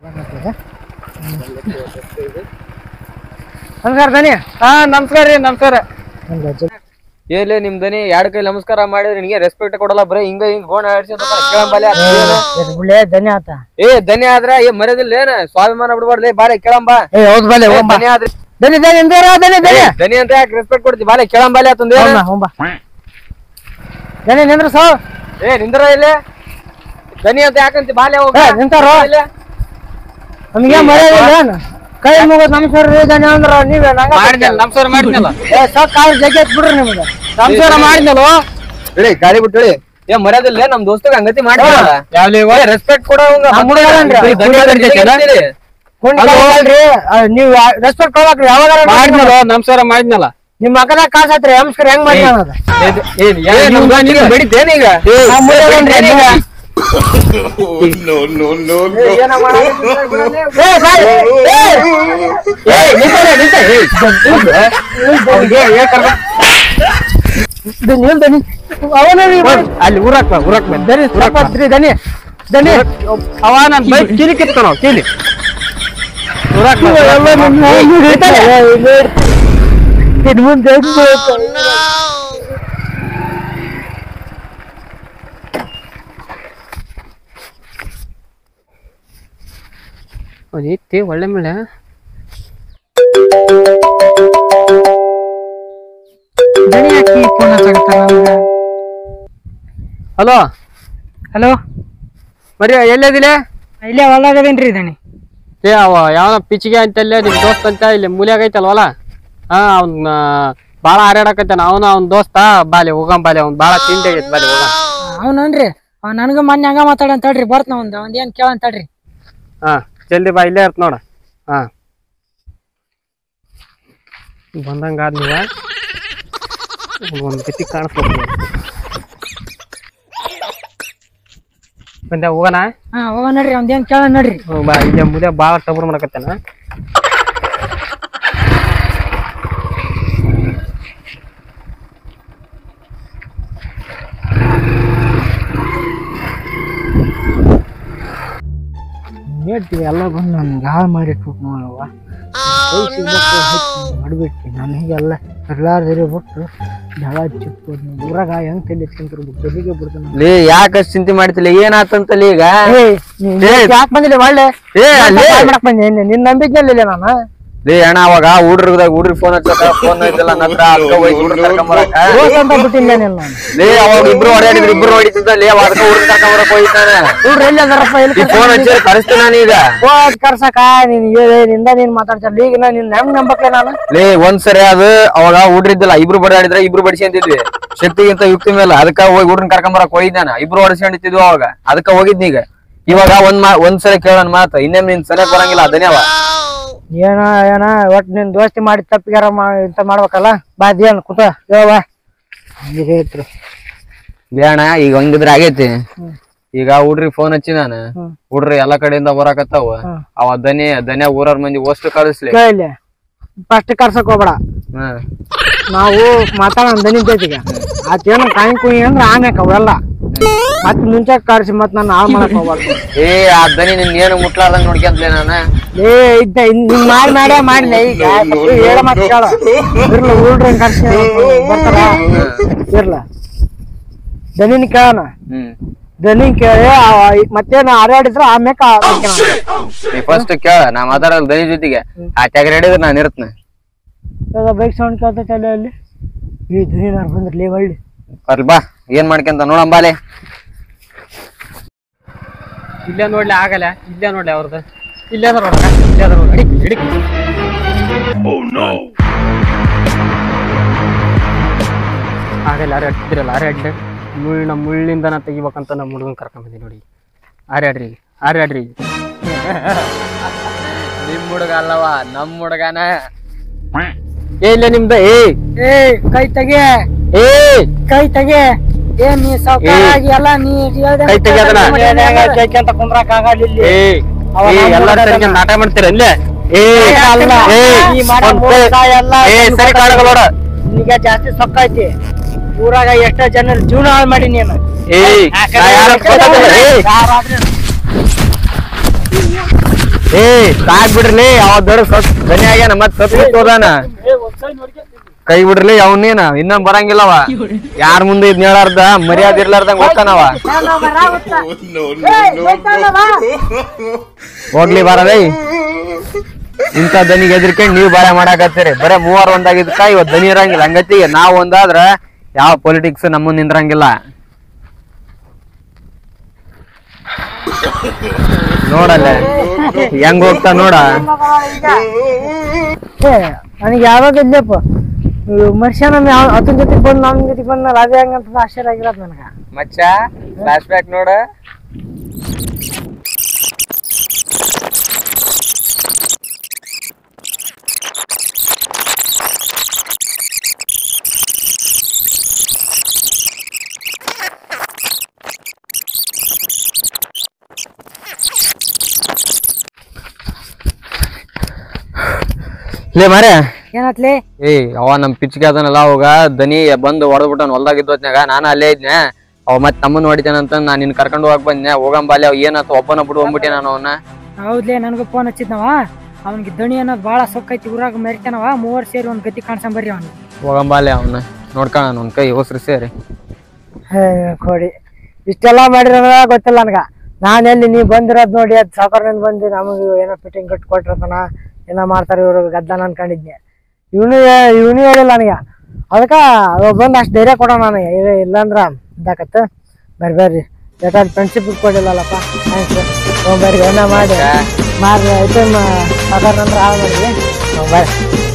ನಮಸ್ಕಾರ ದನಿ ಹಾ ನಮಸ್ಕಾರ ರೀ ನಮಸ್ಕಾರ ನಮ್ಗೆ ಅಜ್ಜ ಏಲೆ ನಿಮ್ ದನಿ ಎರಡ್ ಕೈ ನಮಸ್ಕಾರ ಮಾಡಿದ್ರೆ ನಿನಗೆ ರೆಸ್ಪೆಕ್ಟ್ ಕೊಡಲ್ಲ ಬರೀ ಹಿಂಗ ಹಿಂಗ್ ಗೋಣ ಕೇಳಂಬಾಲೆ ಬಿಡ್ಲೆ ಧನ್ಯ ಆತ ಏ ಧನ್ಯ ಆದ್ರ ಏ ಮರ್ಯಾದಿಲ್ಲ ಏನ ಸ್ವಾಭಿಮಾನ ಬಿಡ್ಬಾರ್ದು ಬಾರೆ ಕೇಳಂಬ ಏ ಹೌದು ಬಲೆ ಹೋಗ್ಬಾ ಧನ್ಯ ಆದ್ರೆ ದನಿ ದನಿ ಇಂದರ ದನಿ ದನಿ ಧನಿ ಅಂತ ಯಾಕೆ ರೆಸ್ಪೆಕ್ಟ್ ಕೊಡ್ತಿ ಬಾಲೆ ಕೇಳಂಬಾಲೆ ಆತಂದ ಹೋಗ್ಬಾ ಹೋಗ್ಬಾ ದನಿ ನಿಂದ್ರ ಸೋ ಏ ನಿಂದ್ರ ಇಲ್ಲೇ ಧನಿ ಅಂತ ಯಾಕಂತಿ ಬಾಲೆ ಹೋಗ ಏ, ನಿಂತಾರೋ? ನಮ್ಗೆ ಮರ್ಯಾದಿಲ್ಲ ಏನು ಕೈ ಮುಗಿದ್ ನಮಸ್ಕಾರ ರೀ ಧನ್ಯ ಅಂದ್ರ ನೀವೇ ನಂಗ ಮಾಡಿದ್ನಲ್ಲ ನಮಸ್ಕಾರ ಮಾಡಿದ್ನಲ್ಲ ಏ ಸಾಕ್ ಕಾಲ್ ಜಗ್ಗಿ ಬಿಡ್ರಿ ನಿಮ್ಗೆ ನಮಸ್ಕಾರ ಮಾಡಿದ್ನಲ್ಲ ಹೇಳಿ ಗಾಳಿ ಬಿಟ್ಟು ಹೇಳಿ ಏ ಮರ್ಯಾದಿಲ್ಲ ನಮ್ ದೋಸ್ತಗ ಹಂಗತಿ ಮಾಡಿ ರೆಸ್ಪೆಕ್ಟ್ ಕೊಡೋಂಗ ನಮ್ ಹುಡುಗರನ್ರಿ. ಕುಂಡ್ರಿ ನೀವು ರೆಸ್ಪೆಕ್ಟ್ ಕೊಡ್ಬೇಕ್ರಿ ಯಾವಾಗ ಮಾಡಿದ್ನಲ್ಲ ನಮಸ್ಕಾರ ಮಾಡಿದ್ನಲ್ಲ ನಿಮ್ ಮಕ್ಕದಾಗ ಕಾಸತ್ರಿ ನಮಸ್ಕಾರ ಹೆಂಗ್ ಮಾಡಿ ಅನ್ನೋದು ಬಡಿತೇನೀಗ ನಮ್ ಹುಡುಗರನ್ರಿ ನೀವು. ಏ, ಬಾಯ್. ಏ, ಏ, ನಿಂತರೆ, ನಿಂತರೆ. ಇದು ನಿಲ್ ದನಿ. ಅವನೇ ರೀ ಇವ. ಅಲ್ಲಿ ಊರಾಕ್ ಊರಾಕ್ ದನಿ ಸ್ವಲ್ಪ ಹೊತ್ರಿ, ದನಿ ದನಿ ಅವ ನನ್ ಬೈಕ್ ಕೀಲಿ ಕಿತ್ತಾನ ಕೀಲಿ ಊರಾಕ್ ಎಲ್ಲ ನಿಮ್ಮ ಅವ್ನು ಇರ್ತಾನೆ. ಏ, ಇಲ್ಲಿ ಇದ್ ಮುಂದೆ ಹೆಂಗ್ ಬೇಕು? ಐತಿ ಒಳ್ಳೆ ಮೇಲೆ ದನಿ ಹಾಕಿ ಫೋನ್ ಹಚ್ಚಾಕತ್ತಾನ ನಮ್ಗೆ. ಹಲೋ ಹಲೋ ಮರಿ ಎಲ್ಲದಿಲೆ ಇಲ್ಲೇ ಹೊಲ್ದಾಗದೇನ್ರಿ ದನಿ ಏ ಅವ ಯಾವನ ಪಿಚ್ಚಿಗೆ ಅಂತಲ್ಲೇ ನಿಮ್ ದೋಸ್ತ್ ಅಂತ ಇಲ್ಲಿ ಮೂಲ್ಯಾಗ ಐತಲ್ಲ ಹೊಲ ಹಾ ಅವ್ನ ಬಾಳ ಹಾರಾಡಕತ್ತಾನ ಅವನ ಅವ್ನ ದೋಸ್ತ ಬಾಲಿ ಹೋಗಂ ಬಾಲಿ ಅವ್ನ್ ಬಾಳ ತಿಂಡಿ ಆಗೈತಿ ಬಾಲಿ ಹೋಗ ಅವನನ್ರಿ ಅವ ನನಗ ಮೊನ್ನೆ ಹಂಗ ಮಾತಾಡ ಅಂತ ಹೇಳ್ರಿ ಬರ್ತನ ಒಂದ್ ಒಂದ್ ಏನ್ ಕೇಳ ಅಂತ ಹೇಳ್ರಿ ಹಾ ಜಲ್ದಿ ಬಾ ಇಲ್ಲೇ ಇರ್ತ ನೋಡ ಹಾ ಬಂದಂಗ ಆದ್ ನೀವ ಒಂದ್ ಗತಿ ಕಾಣಿಸ್ಬೇಕು ಬಂದೆ ಹೋಗೋಣ ಹಾ ಹೋಗ ನಡ್ರಿ ಒಂದ್ ಏನ್ ಕೇಳ ನಡ್ರಿ ಹ್ಮ್, ಬಾ ಇಲ್ಲೇ ಮುದ್ದೆ ಬಾಳ ಟಬರ್ ಮಾಡಕತ್ತಾನ ಹೇಳ್ತೀವಿ ಎಲ್ಲ ಬಂದು ನನ್ಗೆ ಹಾಳು ಮಾಡಿಟ್ಬಿಟ್ಟು ನೋಡವ್ವ ಮಾಡ್ಬಿಟ್ಟು ನಾನು ಹೀಗೆಲ್ಲ ಎಲ್ಲಾರು ಬಿಟ್ಟು ಜಳ ಚಿಪ್ಪು ಊರಾಗ ಹೆಂಗ್ ತಲೆ ತಿಂತಿರು ಬೆಳಿಗ್ಗೆ ಬಿಡ್ತಾನೆ ಲೇ ಯಾಕ ಚಿಂತೆ ಮಾಡ್ತಿಲ್ಲ ಏನಾತಂತಲ್ಲ ಈಗ ಯಾಕೆ ಬಂದಿಲ್ಲ ಒಳ್ಳೆ ಏ ಅಲ್ಲೇ ಮಾಡಕ್ ಬಂದೆ ನಿನ್ ನಂಬಿದ್ನಲ್ಲ ನಾನು ಲೇ ಅಣ್ಣ ಅವಾಗ ಹುಡ್ರದಾಗ ಹುಡ್ರಿ ಫೋನ್ ಹಚ್ಚಕ ಫೋನ್ ಐತಲ್ಲ ನತ್ರ ಅದ್ಕ ಹೋಗಿ ಹುಡ್ರ ಕರ್ಕೊಂಬರಕ ದೋಸ್ತ ಅಂತ ಬಿಟ್ಟಿಲ್ಲ ನಿನ್ನ ನಾನು ಲೇ ಅವಾಗ ಇಬ್ರು ಹೊಡೆಯಾಡಿದ್ರು ಇಬ್ರು ಹೊಡಿತಿದ್ದ ಲೇ ಅದಕ್ಕ ಹುಡ್ರ ಕರ್ಕೊಂಬರಕ್ ಹೋಗಿದ್ದಾನೆ ನೋಡ್ರಿ ಎಲ್ಲಿ ಅದಾರಪ್ಪ ಎಲ್ಲಿ ಈ ಫೋನ್ ಹಚ್ಚಿ ಕರೆಸ್ತೀನಿ ನಾನೀಗ ಹೋದ್ ಕರ್ಸಕ ನೀನ್ ಏ- ನಿಂದ ನೀನ್ ಮಾತಾಡ್ತಾರ ಈಗ ನಾ ನಿನ್ ಹೆಂಗ್ ನಂಬಕ್ಲೆ ನಾನು ಲೇ ಒಂದ್ಸರಿ ಅದು ಅವಾಗ ಹುಡ್ರಿದ್ದಲ್ಲ ಇಬ್ರು ಬಡಾಡಿದ್ರ ಇಬ್ರು ಬಡಿಸ್ಕೊಂತಿದ್ವಿ ಶಕ್ತಿಗಿಂತ ಯುಕ್ತಿ ಮೇಲೆ ಅದಕ್ಕ ಹೋಗಿ ಹುಡ್ರನ್ ಕರ್ಕೊಂಬರಕ್ ಹೋಗಿದ್ದಾನ ಇಬ್ರು ಹೊಡಿಸ್ಕೊಂಡಿದ್ವು ಅವಾಗ ಅದಕ್ಕ ಹೋಗಿದ್ನೀಗ ಇವಾಗ ಒಂದ್ ಮಾ ಒಂದ್ಸರಿ ಕೇಳೋಣ ಮಾತು ಇನ್ನೇಮ್ ನಿನ್ ಸರಿಯಾಗಿ ಬರಂಗಿಲ್ಲ ಅದನ್ನೇವ ಏನ ಏನ ಒಟ್ ನಿನ್ ದೋಸ್ತಿ ಮಾಡಿ ತಪ್ಪಿಗಾರ ಮಾ ಇಂತ ಮಾಡ್ಬೇಕಲ್ಲ ಬಾ ಏನ್ ಕೂತ ಹೇಳುವ ಹೇಳ್ತ್ರಿ ಬೇಡ ಈಗ ಹಂಗಿದ್ರ ಆಗೈತಿ ಈಗ ಹುಡ್ರಿ ಫೋನ್ ಹಚ್ಚಿ ನಾನು ಹುಡ್ರಿ ಎಲ್ಲಾ ಕಡೆಯಿಂದ ಬರಾಕತ್ತಾವ ಅವ ದನಿ ದನಿಯ ಊರವ್ರ ಮಂದಿ ವಸ್ತು ಕಳಿಸ್ಲಿ ಕೇಳಿ ಫಸ್ಟ್ ಕರ್ಸಕ್ ಹೋಗ್ಬೇಡ ಹ್ಮ್ ನಾವು ಮಾತಾಡೋಣ ದನಿ ಜೊತೆಗೆ ಆತೇನು ಕಾಯಿ ಕುಯಿ ಅಂದ್ರೆ ಆಮ್ಯಾಕ ಅವೆಲ್ಲ ಮತ್ ಮುಂಚೆ ಕರ್ಸಿ ಮತ್ ನಾನು ಹಾಳು ಮಾಡಕ್ ಹೋಗ್ಬಾರ್ದು ಏ ಆ ದನಿ ನಿನ್ ಏನು ಮುಟ್ಲಾರ್ದಂಗ್ ನೋಡ್ಕೊಂತ್ಲೆ ನಾನು ಏ ಇದ್ದ ನಿನ್ ಮಾಡಿ ಮಾಡೇ ಮಾಡಿಲ್ಲ ಈಗ ಹೇಳ ಮತ್ತೆ ಕೇಳ ಇರ್ಲ ಉಳ್ರಿ ಕರ್ಸಿ ಬರ್ತಾರ ಇರ್ಲ ದನಿನ್ ಕೇಳೋಣ ಹ್ಮ್ ದನಿನ್ ಕೇಳಿ ಅವ- ಮತ್ತೇನು ಹಾರಾಡಿದ್ರ ಆಮ್ಯಾಕ ನೀ ಫಸ್ಟ್ ಕೇಳ ನಾ ಮಾತಾಡೋದು ದನಿ ಜೊತೆಗೆ ಆ ತೆಗರ್ ಹಿಡಿದ್ರೆ ನಾನು ಇರ್ತನೆ ಬೈಕ್ ಸೌಂಡ್ ಕೇಳ್ತೈತೆ ಅಲ್ಲಿ ಅಲ್ಲಿ ಈ ಧ್ವನಿನಾರ್ ಬಂದ್ರಲಿ ಒಳ್ಳೆ ಬರ್ಲಿ ಬಾ ಏನ್ ಮಾಡ್ಕೊಂತ ನೋಡಂಬಾಲೆ ಇಲ್ಲೇ ನೋಡ್ಲಿ ಆಗಲ್ಲ ಇಲ್ಲೇ ನೋಡ್ಲಿ ಅವ್ರದ್ದು ಇಲ್ಲೇ ಅದ ನೋಡ್ರ ಇಲ್ಲೇ ಅದ ನೋಡಿ ಹಿಡಿ ಆಗಲ್ಲ ಆರೆ ಅಡ್ತಿರಲ್ಲ ಆರೆ ಅಡ್ಡ ಮುಳ್ಳ ಮುಳ್ಳಿಂದನ ತೆಗಿಬೇಕಂತ ನಮ್ಮ ಹುಡುಗನ್ ಕರ್ಕೊಂಡ್ ಬಂದಿ ನೋಡಿ ಆರೆ ಆಡ್ರಿ ಆರೆ ಆಡ್ರಿ ನಿಮ್ ಹುಡುಗ ಅಲ್ಲವ ನಮ್ ಹುಡುಗನ ಏ ಇಲ್ಲ ನಿಮ್ದ ಏ ಏ ಕೈ ತೆಗೆ ಏ ಕೈ ತೆಗೆ ಏನ್ ನೀ ಸಾವ್ಕಾರ ಆಗಿ ಎಲ್ಲ ನೀ ಹೇಳ್ದಂಗೆ ಕೈ ತೆಗಿ ಅದನ್ನ. ಕೇಳ್ಕೊಂತ ಅಂತ ಕುಂದ್ರಕ್ ಆಗಲ್ಲ ಇಲ್ಲಿ ಏ ಅವ ಏ, ನಮ್ಮ ಎಲ್ಲಾರ್ ಹುಡುಗ ಸೇರ್ಕೊಂಡ್ ಅದನ್ನ. ನಾಟ ಮಾಡ್ತೀರ ಇಲ್ಲೇ ಏ ಅಲ್ಲ. ಏ, ಈ ಮಾಡೋ ಒಂದ್ ಮೋಸ ಕೈ- ಎಲ್ಲ ಏ ನಿಮ್ಗ್ ಸರಿ ಗೊತ್ತಾಗಲ್ಲ. ಕಾಣಲ್ಲ ನೋಡ ಈಗ ಜಾಸ್ತಿ ಸೊಕ್ಕ ಐತಿ ಊರಾಗ ಎಷ್ಟೋ ಜನರ ಜೀವನ ಹಾಳು ಮಾಡಿ ನೀನು ಏ ನಾ ಯಾರಂತ ಗೊತ್ತಾಗಲ್ಲ, ಏ ಯಾರಾದ್ರೂ ಏ ಸಾಕ್ ಬಿಡ್ರಿ ಅವ ದೊಡ್ಡ ಸತ್ ದನಿ ಆಗ್ಯಾನ ಮತ್ ಸತ್ ಹೋದಾನ ಕೈ ಬಿಡ್ರಿ ಅವನೇನ ಇನ್ನೊಂದ್ ಬರಂಗಿಲ್ಲವ ಯಾರ ಮುಂದೆ ಇದ್ನ ಹೇಳಾರ್ದ ಮರ್ಯಾದೆ ಇರ್ಲಾರ್ದಂಗ ಹೋಗ್ತಾನವ ಹೋಗ್ಲಿ ಬಾರದೇ ಇಂಥ ದನಿಗೆ ಎದ್ರಿಕೊಂಡು ನೀವು ಬಾಳೆ ಮಾಡಾಕತ್ತೀರಿ ಬರೇ ಮೂವರ್ ಒಂದಾಗಿದ್ಕ ಇವತ್ ದನಿ ಇರಂಗಿಲ್ಲ ಹಂಗತಿಗೆ ನಾವ್ ಒಂದಾದ್ರ ಯಾವ ಪೊಲಿಟಿಕ್ಸ್ ನಮ್ಮನ್ನ ನಿಂದ್ರಂಗಿಲ್ಲ ನೋಡಲ್ಲ ಹೆಂಗ್ ಹೋಗ್ತಾ ನೋಡ ಏ ನನಗೆ ಯಾವಾಗ ಇಲ್ಲಪ್ಪ ಮನುಷ್ಯ ನಮ್ಮ ಯಾವ ಅತನ ಜೊತೆ ಬಂದು ನಮ್ಮ ಜೊತೆ ಬಂದ ಅದೇ ಹಂಗಂತ ಆಶ್ಚರ್ಯ ಆಗಿರೋದು ನನಗೆ ಮಚ್ಚ ಫ್ಲಾಶ್ ಬ್ಯಾಕ್ ನೋಡ ಲೇ ಮಾರ್ಯ ಏನಾತ್ಲಿ ಏಯ್ ಅವ ನಮ್ ಪಿಚ್ಗೆ ಅದನಲ್ಲ ಅವಾಗ ದನಿ ಬಂದು ಹೊಡೆದ್ಬಿಟ್ಟನ್ ಹೊಲ್ದಾಗಿದ್ದು ಹೊತ್ನ್ಯಾಗ ನಾನು ಅಲ್ಲೇ ಇದ್ನೆ ಅವ ಮತ್ ತಮ್ಮನ್ ಹೊಡಿತಾನಂತ ನಾನ್ ನಿನ್ ಕರ್ಕೊಂಡು ಹೋಗಕ್ ಬಂದ್ನೆ ಹೋಗಂಬಾಲಿ ಅವ್ ಏನಾತ ಒಬ್ಬನ ಬಿಡು ಹೋಗ್ಬಿಟ್ಟೆ ನಾನು ಅವನ್ನ ಹೌದ್ಲೇ ನನಗೂ ಫೋನ್ ಹಚ್ಚಿದ್ನವ ಅವ್ನಿಗೆ ದಣಿ ಅನ್ನೋದು ಭಾಳ ಸೊಕ್ಕೈತಿ ಊರಾಗ ಮೆರಿತಾನವ ಮೂವರು ಸೇರಿ ಒಂದು ಗತಿ ಕಾಣ್ಸಂಬರ್ರಿ ಅವ್ನಿಗೆ ಹೋಗಂಬಾಲಿ ಅವನ್ನ ನೋಡ್ಕೊಳ ಒಂದ್ ಕೈ ಹೋಸ್ರಿ ಸೇರಿ ಕೊಡಿ ಇಷ್ಟೆಲ್ಲ ಮಾಡಿರೋದ ಗೊತ್ತಿಲ್ಲ ನನಗೆ ನಾನು ಎಲ್ಲಿ ನೀವು ಬಂದಿರೋದು ನೋಡಿ ಅದು ಸಾವುಕಾರನಿಂದ ಬಂದು ನಮಗೆ ಏನೋ ಫಿಟ್ಟಿಂಗ್ ಕಟ್ ಕೊಟ್ಟಿರ್ತಾನ ಏನೋ ಮಾಡ್ತಾರೆ ಇವರು ಗದ್ದನ ಅನ್ಕೊಂಡಿದ್ದೆ ಇವನು ಇವನು ಹೇಳಿಲ್ಲ ನನಗೆ ಅದಕ್ಕೆ ಬಂದು ಅಷ್ಟು ಧೈರ್ಯ ಕೊಡೋಣ ನನಗೆ ಇಲ್ಲ ಇಲ್ಲಾಂದ್ರ ಇದಾಕತ್ತ ಬರ್ರಿ ಬರ್ರಿ ಬೇಕಾದ್ರೆ ಫ್ರೆಂಡ್ಶಿಪ್ ಕೊಡಿಲ್ಲಲ್ಲಪ್ಪ ಥ್ಯಾಂಕ್ಸ್ ಬರ್ರಿ ಏನೋ ಮಾಡಿ ಮಾರಿ ಐಟಮ್ ಸಾವುಕಾರನಂದ್ರೆ ಹಾಳು ಮಾಡಿದ್ವಿ ಬರ್ರಿ